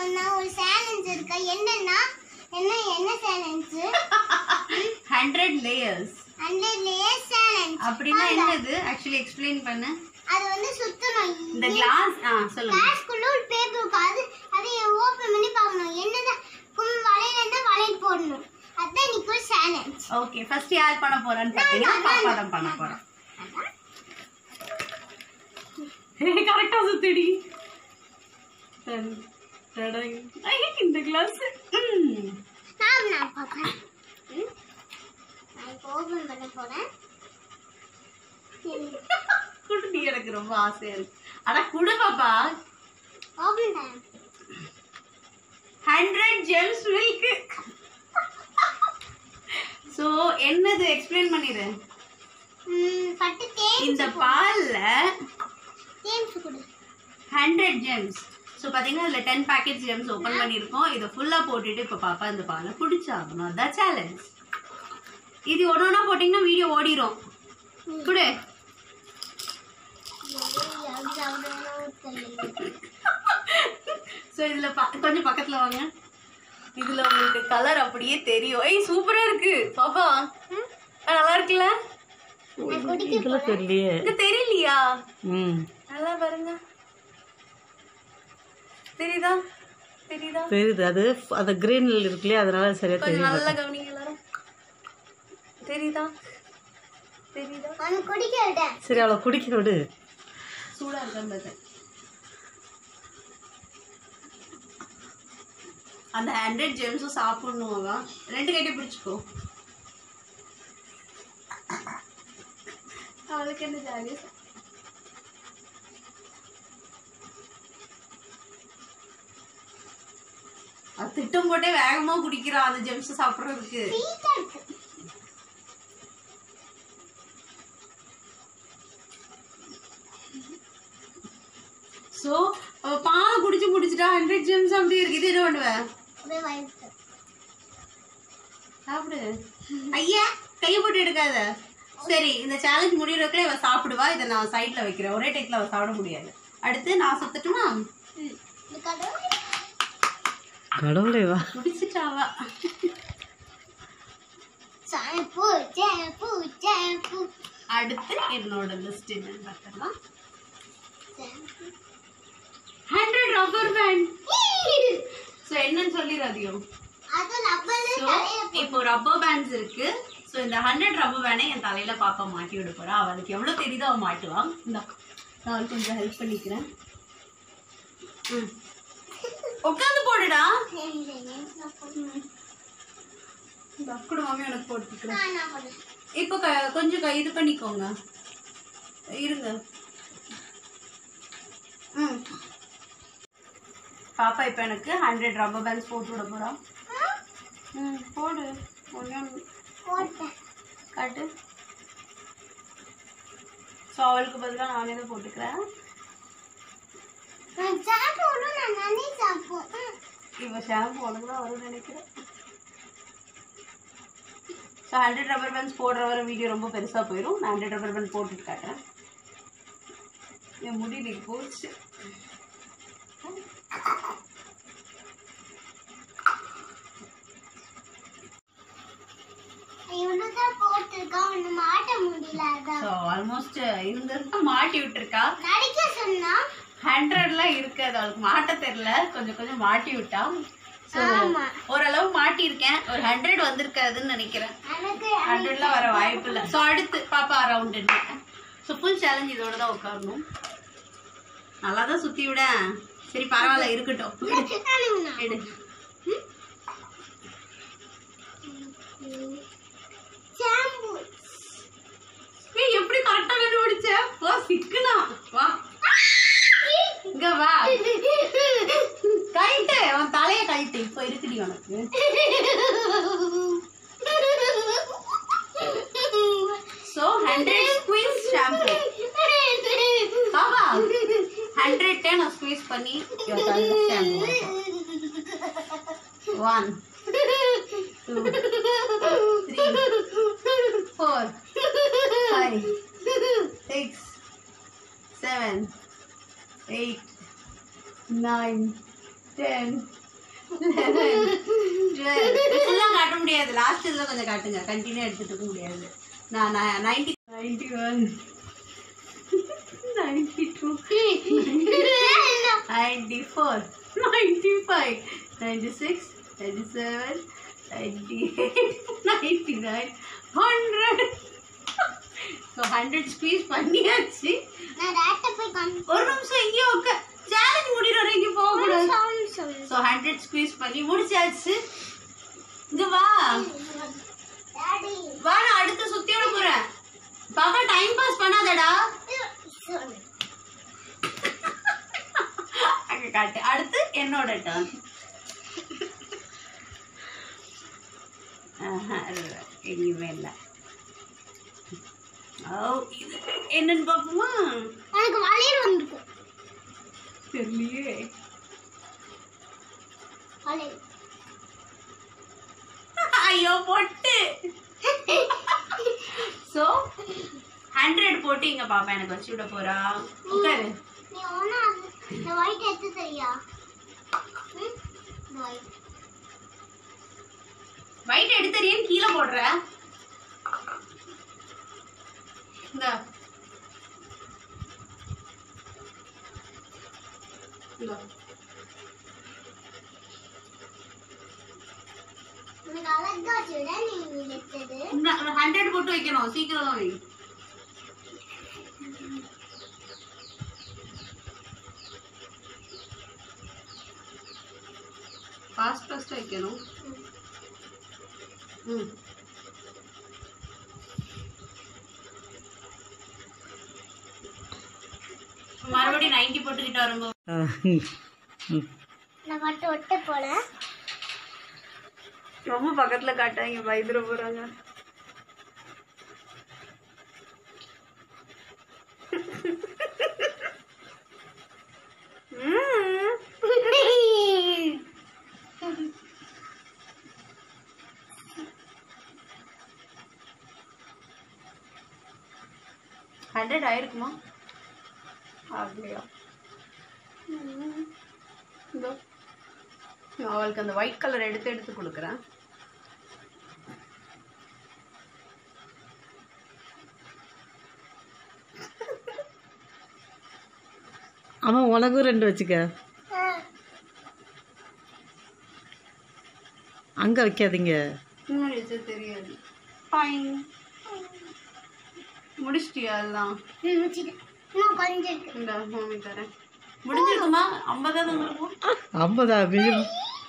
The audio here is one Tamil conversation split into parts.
நான் ஒரு சேலஞ்ச் இருக்கா என்னன்னா என்ன என்ன challenge hundred layers hundred layer challenge அப்படின்னா என்னது ஆக்சுவலி எக்ஸ்பிளைன் பண்ணு அது வந்து சுத்தணும் இந்த கிளாஸ் ஆ சொல்லுங்க கிளாஸ்க்குள்ள ஒரு பேப்பர் இருக்கும் அது அதை ஓபன் பண்ணி பார்க்கணும் என்னதான் கும் வளையலன்னா வளையல் போடணும் அதான் நீக்கு ஒரு சேலஞ்ச் ஓகே ஃபர்ஸ்ட் யார் பண்ண போறான்னு பார்த்தீங்கன்னா பாப்பா தான் பண்ண போறோம் கரெக்டா சுத்திடி டன், டடங். ஐ, இந்த கிளாஸ் நான் நான் பார்க்கறேன் ம்? நான் இப்போ ஓபன் பண்ண போறேன் குடுடி எனக்கு ரொம்ப ஆசையா இருக்கு ஆனா குடு பாப்பா open time hundred gems milk so என்னது எக்ஸ்பிளைன் பண்ணிடு ம் பட்டு தேன் இந்த பால்ல தேன் கொடு ஹண்ட்ரட் ஜெம்ஸ் ஸோ பார்த்தீங்கன்னா இதில் டென் பேக்கெட் ஜெம்ஸ் ஓப்பன் பண்ணியிருக்கோம் இதை ஃபுல்லாக போட்டுட்டு இப்போ பாப்பா இந்த பாலை குடிச்சாகணும் அதான் சேலஞ்ச் இது ஒன்று ஒன்றா போட்டிங்கன்னா வீடியோ ஓடிரும் குடு ஸோ இதில் ப கொஞ்சம் பக்கத்தில் வாங்க இதில் உங்களுக்கு கலர் அப்படியே தெரியும் ஏய் சூப்பராக இருக்கு பாப்பா ம்? ஆ, நல்லா இருக்குல்ல இதுல தெரியலையே இது தெரியலையா ம் நல்லா பாருங்க தெரியுதா தெரியுதா தெரியுது அது அது கிரீன்ல இருக்கு இல்லையா அதனால சரியா கொஞ்சம் தெரியும் நல்லா கவனிங்க எல்லாரும் தெரியுதா தெரியுதா அவன் குடிக்க விட்டேன் சரி அவளை குடிக்க விடு சூடா இருக்கின்றது அந்த ஹண்ட்ரட் ஜெம்ஸும் சாப்பிடணுங்க ரெண்டு கைட்டே பிடிச்சிக்கோ அவளுக்கு என்ன ஜாலியா அது திட்டம் போட்டே வேகமா குடிக்கிறா அந்த ஜெம்ஸ் சாப்பிடுறதுக்கு ஸ்வீட்டா இருக்கு சோ அவ பால் குடிச்சு முடிச்சிட்டா ஹண்ட்ரட் ஜெம்ஸ் அப்படி இருக்கு இது என்ன பண்ணுவேன் அப்படியே வயிற்று சாப்பிடு ஐயா கையை போட்டு எடுக்காத சரி இந்த சேலஞ்ச் முடியறதுக்குள்ள இவ சாப்பிடுவா இதை நான் சைட்ல வைக்கிறேன் ஒரே டைக்ல அவ சாப்பிட முடியாது அடுத்து நான் சுத்தட்டுமா இந்த கடவுள் கடவுளே வா குடிச்சிட்டாவா ஷாம்பு ஷாம்பு ஷாம்பு அடுத்து என்னோட லிஸ்ட் என்னன்னு பார்த்தலாம் ஹண்ட்ரட் ரப்பர் பேண்ட் ஸோ என்னன்னு சொல்லிடாதியும் அது லப்பர்ல ஸோ தலையில இப்போ ரப்பர் பேண்ட்ஸ் இருக்கு ஸோ இந்த ஹண்ட்ரட் ரப்பர் பேண்டை என் தலையில பாப்பா மாட்டி விட போறா அவளுக்கு எவ்வளவு தெரியுதோ அவள் மாட்டுவான் இந்த நான் அவளுக்கு கொஞ்சம் ஹெல்ப் பண்ணிக்கிறேன் ம். உட்காந்து போடுடா இந்த அக்குடு மாமி உனக்கு போட்டுக்கிறேன் நான் நான் போடுறேன் இப்போ க- கொஞ்சம் க- இது பண்ணிக்கோங்க இருங்க ம் பாப்பா இப்போ எனக்கு ஹண்ட்ரட் ரப்பர் பேண்ட்ஸ் போட்டு விட போறா ம் போடு ஒன்று போட்டேன் காட்டு ஸோ அவளுக்கு பதிலாக நானே தான் போட்டுக்கிறேன் நான் ஷாம்பு நான் நானே சாப்பிடுவேன் இப்போ ஷாம்பு உனக்கு தான் வரும்னு நினைக்கிறேன் ஸோ ஹண்ட்ரட் ரப்பர் பேண்ட்ஸ் போடுற வர வீடியோ ரொம்ப பெருசாக போயிடும் நான் ஹண்ட்ரட் ரப்பர் பேண்ட் போட்டுட்டு காட்டுறேன் என் முடி இன்னைக்கு போச்சு இவனுதான் போட்டிருக்கான் ஒண்ணு மாட்ட முடியல அதான் ஸோ ஆல்மோஸ்ட் இருந்திருந்து மாட்டி விட்டுருக்கா நடிக்க சொன்னா ஹண்ட்ரட்லாம் இருக்காது அவளுக்கு மாட்ட தெரியல கொஞ்சம் கொஞ்சம் மாட்டி விட்டா ஸோ ஆமா. ஓரளவு மாட்டியிருக்கேன் ஒரு ஹண்ட்ரட் வந்திருக்காதுன்னு நினைக்கிறேன் எனக்கு ஹண்ட்ரட்ல வர வாய்ப்பு இல்லை ஸோ அடுத்து பாப்பா அரவுண்ட் ஸோ ஃபுல் சேலஞ்ச் இதோட தான் உட்காரணும் நல்லா தான் சுற்றி விட சரி பரவாயில்ல இருக்கட்டும் நானும் எடு ஷாம்பு ஏய் எப்படி கரெக்டாக கண்டுபிடிச்ச வா சிக்குனா வா இங்க வா கைட்டு அவன் தலைய கைட்டு இப்போ இருக்குடி உனக்கு ஸோ ஹண்ட்ரட் ஸ்குவீஸ் ஷாம்பு பாபா ஹண்ட்ரட் டென் ஸ்குவீஸ் பண்ணி shampoo one two three four five six seven eight nine ten ஃபுல்லாக காட்ட முடியாது லாஸ்ட் இதில் கொஞ்சம் காட்டுங்க கண்டினியூ எடுத்துட்டு இருக்க முடியாது நான் நான் ninety ninety one ninety two ninety four ninety five ninety six ninety seven ninety eight ninety nine hundred so hundred squeeze பண்ணியாச்சு நான் டேரக்டா போய் காமி ஒரு நிமிஷம் இங்கேயே உட்க சேலஞ்ச் முடிகிற வரைக்கும் போகக்கூடாது சாமி சொல்லு ஸோ ஹண்ட்ரட் ஸ்பீஸ் பண்ணி முடிச்சாச்சு இங்க வா டாடி வா நான் அடுத்து சுத்தியோட போறேன் பாப்பா டைம் பாஸ் பண்ணாதடா சொல்லு அங்க காட்டு அடுத்து என்னோட டர்ன் எங்கேயுமே இல்லை ஓ இது என்னன்னு பார்ப்போமா எனக்கு வளையல் வந்திருக்கு தெரியலையே வளையல் ஐயோ பொட்டு ஸோ ஹண்ட்ரட் போட்டு இங்க பாப்பா எனக்கு வச்சு விட போறா உட்காரு நீ ஒண்ணா இந்த ஒயிட் எடுத்து சரியா ம் இந்த ஒயிட் வயிற்று எடுத்தறியன்னு கீழே போடுற இந்த இந்த. உனக்கு அழகா வச்சுட நீ எடுத்தது இந்த ஹண்ட்ரட் போட்டு வைக்கணும் சீக்கிரம் வை ஃபாஸ்ட் ஃபாஸ்ட் வைக்கணும் ம் மறுபடியும் நைன்டி போட்டுக்கிட்டு வரும்போது ஆ, ம், ம். நான் மட்டும் ஒட்ட போல ரொம்ப பக்கத்துல காட்டாங்க பயந்துட போறாங்க ஹண்ட்ரட் ஆயிருக்குமா அப்படியா இதோ நான் அவளுக்கு அந்த ஒயிட் கலர் எடுத்து எடுத்து கொடுக்குறேன் ஆமாம் உனக்கும் ரெண்டு வச்சுக்க அங்கே வைக்காதீங்க முன்னாடி வச்சா தெரியாது ஃபைன் முடிச்சிட்டியா எல்லாம் ம், வச்சுட்டேன். இன்னும் கொஞ்சம் இருக்கு இந்த மம்மி தரேன் முடிஞ்சிருக்குமா ஐம்பதாவது வந்துருக்கும் ஐம்பதா பிஜு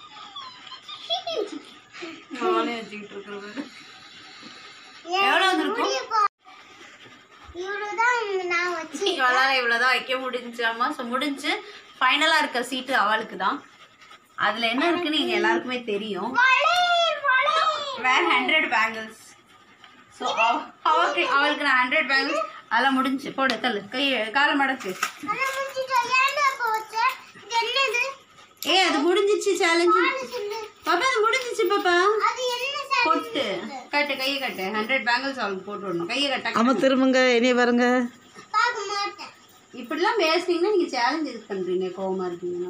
நானே வச்சுக்கிட்டு இருக்கிறது எவ்வளோ வந்திருக்கும் இவ்வளவுதான் நான் வச்சு இவளால் இவ்வளோதான் வைக்க முடிஞ்சாமா ஸோ முடிஞ்சு ஃபைனலாக இருக்க சீட்டு அவளுக்கு தான் அதில் என்ன இருக்குன்னு எங்கள் எல்லாருக்குமே தெரியும் வளையல், வளையல். வேற ஹண்ட்ரட் பேங்கிள்ஸ் ஸோ அவளுக்கு அவளுக்கு நான் ஹண்ட்ரட் பேங்கிள்ஸ் அதெல்லாம் முடிஞ்சு போடு தள்ளு கை காலை மடக்கு அதான் முடிஞ்சுட்டா. ஏன்டா அப்ப வச்ச? இது என்னது? ஏ அது முடிஞ்சிச்சு சேலஞ்சு அது சொல்லு. பாப்பா அது முடிஞ்சிச்சு பாப்பா அது என்ன சார்? பொட்டு கட்டு கையை கட்டு ஹண்ட்ரட் பேங்கிள்ஸ் அவளுக்கு போட்டு விடணும் கையை கட்ட ஆமாம் திரும்புங்க என்னைய பாருங்க பார்க்க மாட்டேன். இப்படிலாம் பேசுனீங்கன்னா நீங்க சேலஞ்ச் இது பண்றீங்க கோவமா இருக்கீங்கன்னா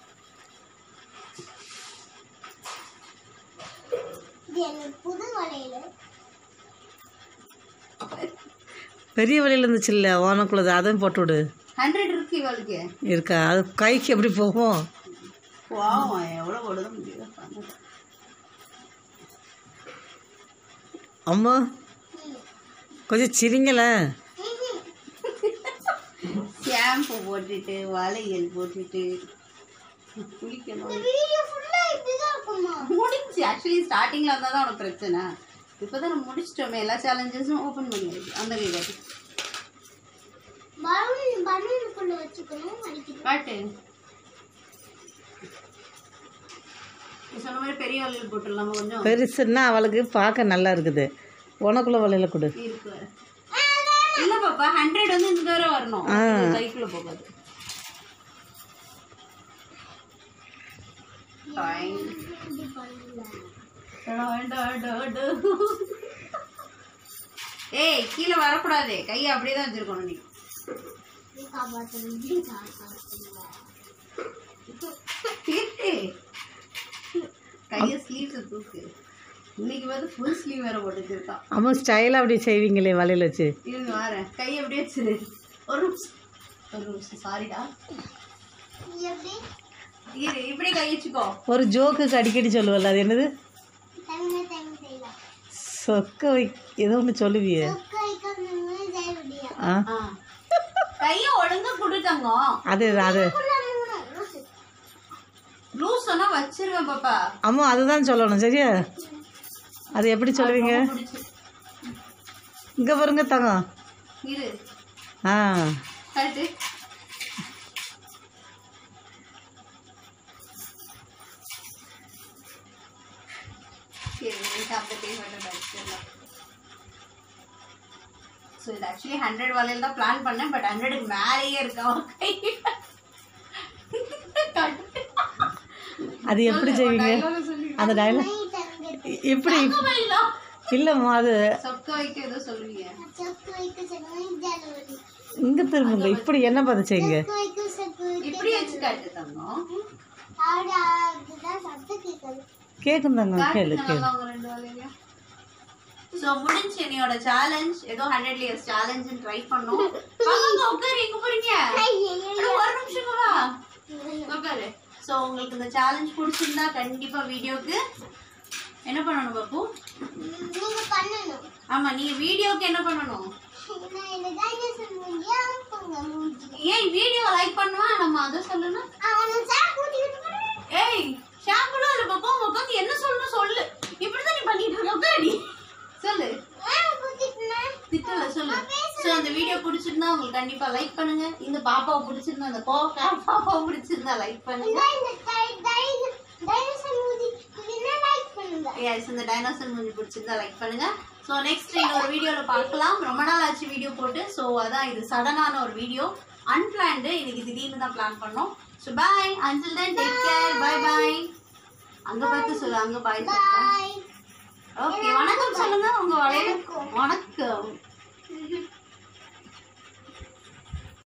இது எனக்கு புது வளையல். பெரிய வழியில் இருந்துச்சுல்ல ஓனக்குள்ளது அதையும் போட்டு விடு ஹண்ட்ரட் இருக்கு இவளுக்கு இருக்கா அது கைக்கு எப்படி போகும் வாவா எவ்வளவு போடுத முடியும் அம்மா கொஞ்சம் சிரிங்களேன் ஷாம்பு போட்டுட்டு வளையல் போட்டுட்டு குளிக்கணும் வீடியோ ஃபுல்லா இப்படிதான் இருக்குமா? முடிஞ்சு ஆக்சுவலி ஸ்டார்டிங்ல இருந்தா தான் உனக்கு பிரச்சனை இப்போதான் நம்ம முடிச்சிட்டோமே எல்லா சேலஞ்சஸும் ஓப்பன் பண்ணியாச்சு அந்த கை காட்டு பலூன் பலூனுக்குள்ள வச்சுக்கணும் அடிக்குது. காட்டு நீ சொன்ன மாதிரி பெரிய வளையல் போட்டுடலாமா கொஞ்சம் பெருசுன்னா அவளுக்கு பார்க்க நல்லா இருக்குது உனக்குள்ள வலையில கொடு இருக்கு இல்ல பாப்பா ஹண்ட்ரட் வந்து இந்த வரை வரணும் ஆ. இது கைக்குள்ள போகாது Fine. இப்படி பண்ணல. டா, டா, டா, டா. ஏய் கீழே வரக்கூடாது கையை அப்படியே தான் வச்சிருக்கணும் நீ நீ காப்பாத்தணும், நீ காப்பாத்தணும். திருட்டு தூக்கு இன்னைக்கு வந்து ஃபுல் ஸ்லீவ் வேற போட்டுருக்கான் அம்மா ஸ்டைலாக அப்படி செய்வீங்களே வலையில் வச்சு இருங்க வரேன் கை அப்படியே வச்சிரு ஒரு நிமிஷம் ஒரு நிமிஷம் சாரிடா எப்படி இரு இப்படி கை வச்சுக்கோ ஒரு ஜோக்குக்கு அடிக்கடி சொல்லுவல்ல அது என்னது தமிழ்ல தமிழ் செய்யலாம் சொக்க வை ஏதோ ஒன்று சொல்லுவியே சொக்க வைக்கணும்னு செய்ய முடியும் ஆ ஆ கையை ஒழுங்கா கொடுத்தாங்க அது அது லூஸ் சொன்னா வச்சிருவேன் பாப்பா அம்மா அதுதான் சொல்லணும் சரியா அது எப்படி சொல்லுவீங்க ரொம்ப பிடிச்சு. இங்கே பாருங்க தங்கம் இரு ஆ கரெக்டு சரி சாப்பிட்டு மட்டும் படிச்சிடலாம் ஸோ இது ஆக்சுவலி ஹண்ட்ரட் வலையில் தான் பிளான் பண்ணேன் பட் ஹண்ட்ரடுக்கு மேலேயே இருக்கா அவன் கையில் அது எப்படி செய்வீங்க அந்த டைலாக் இப்படி இல்லைம்மா அது சொக்க வைக்க ஏதோ சொல்லுவீங்க சொக்க வைக்க சொக்கணும் ஜனவரி இங்கே திரும்புங்க இப்படி என்ன பார்த்து செய்யுங்க சொக்க வைக்க சொக்க வைக்க இப்படி வச்சு காட்டு தங்கம் அவட அதுதான் சத்தம் கேட்குது கேட்கும் தங்கம் கேளு காட்டுங்க கேளு நல்லா உங்க ரெண்டு வேலையிலையும் ஸோ முடிஞ்சு என்னோட சேலஞ்ச் ஏதோ ஹண்ட்ரட் இயர்ஸ் சேலஞ்சுன்னு ட்ரை பண்ணோம் வாங்க உட்காரு எங்க போறீங்க அட, ஒரு நிமிஷம் வா உட்காரு ஸோ உங்களுக்கு இந்த சேலஞ்ச் பிடிச்சிருந்தா கண்டிப்பா வீடியோக்கு என்ன பண்ணணும் பாப்பு நீங்க பண்ணணும் ஆமா நீங்க வீடியோக்கு என்ன பண்ணணும் நான் இந்த டைனோசர் மூஞ்சியை அனுப்புங்க மூஞ்சி ஏய் வீடியோ லைக் பண்ணுவா நம்ம அதை சொல்லணும் அவனை சார் கூட்டிட்டு போறேன் ஏய் ஷாம்புலும் இல்லை பாப்பா உட்காந்து என்ன சொல்லணும் சொல்லு இப்படிதான் நீ பண்ணிட்டு இருக்க உட்காரு நீ. சொல்லு ஏன் கூட்டிட்டு திட்டல சொல்லு ஸோ அந்த வீடியோ பிடிச்சிருந்தா உங்களுக்கு கண்டிப்பா லைக் பண்ணுங்க இந்த பாப்பாவை பிடிச்சிருந்தா அந்த கோவக்கார பாப்பாவை பிடிச்சிருந்தா லைக் பண்ணுங்க இந்த டை- டை- டைனோசர் மூஞ்சி இல்லைன்னா லைக் பண்ணுங்க எஸ் இந்த டைனோசர் மூஞ்சி பிடிச்சிருந்தா லைக் பண்ணுங்க ஸோ நெக்ஸ்ட் இன்னொரு வீடியோவில் பார்க்கலாம் ரொம்ப நாள் ஆச்சு வீடியோ போட்டு ஸோ அதான் இது சடனான ஒரு வீடியோ அன்பிளான்டு இன்னைக்கு திடீர்னு தான் பிளான் பண்ணோம் so bye until then take care bye bye அங்கே பார்த்து சொல்லு அங்கே பாய் சொல்லுங்க பாய் ஓகே வணக்கம் சொல்லுங்க உங்க வளையல வணக்கம்